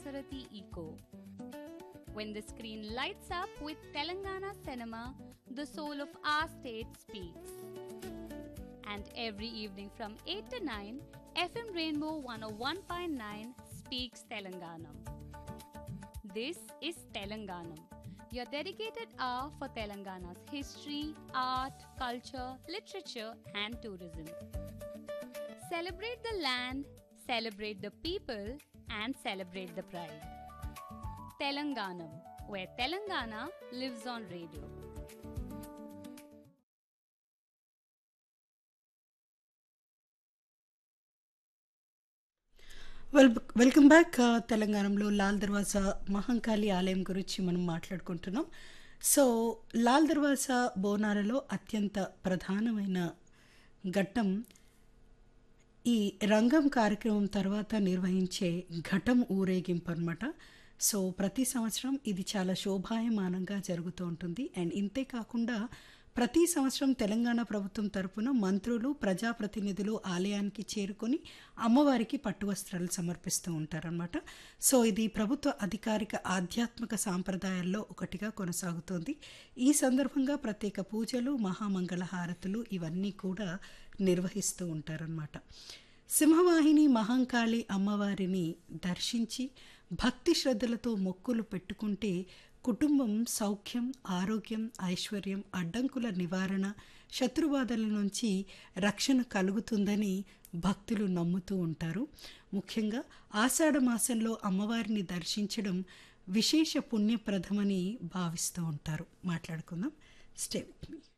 Dasarathi Eco. When the screen lights up with Telangana cinema, the soul of our state speaks. And every evening from 8 to 9, FM Rainbow 101.9 speaks Telanganam. This is Telanganam, your dedicated hour for Telangana's history, art, culture, literature, and tourism. Celebrate the land, celebrate the people, and celebrate the pride. Telanganam, where Telangana lives on radio. Well welcome back ఆ, తెలంగాణలో లాల్ దర్వాజా మహంకాళి ఆలయం గురించి మనం మాట్లాడుకుంటున్నాం so Lal దర్వాజా బోనాలలో అత్యంత ప్రధానమైన ఘట్టం ఈ రంగం కార్యక్రమం తర్వాత నిర్వహించే ఘటం ఊరేగింపు అనమాట సో ప్రతి సంవత్సరం ఇది చాలా శోభాయమానంగా జరుగుతూ ఉంటుంది అండ్ ఇంతే కాకుండా ప్రతి సంవత్సరం తెలంగాణ ప్రభుత్వం తరపున మంత్రులు ప్రజాప్రతినిధులు ఆలయానికి చేరుకొని అమ్మవారికి పట్టు వస్త్రాలు సమర్పిస్తూ ఉంటారనమాట సో ఇది ప్రభుత్వ అధికారిక ఆధ్యాత్మిక సాంప్రదాయాల్లో ఒకటిగా కొనసాగుతోంది ఈ సందర్భంగా ప్రత్యేక పూజలు మహామంగళ హారతులు ఇవన్నీ కూడా నిర్వహిస్తూ ఉంటారనమాట సింహవాహిని మహంకాళి అమ్మవారిని దర్శించి భక్తి శ్రద్ధలతో మొక్కులు పెట్టుకుంటే కుటుంబం సౌఖ్యం ఆరోగ్యం ఐశ్వర్యం అడ్డంకుల నివారణ శత్రుబాధల నుంచి రక్షణ కలుగుతుందని భక్తులు నమ్ముతూ ఉంటారు ముఖ్యంగా ఆషాఢ మాసంలో అమ్మవారిని దర్శించడం విశేష పుణ్యప్రదమని భావిస్తూ ఉంటారు మాట్లాడుకుందాం స్టే విత్ మీ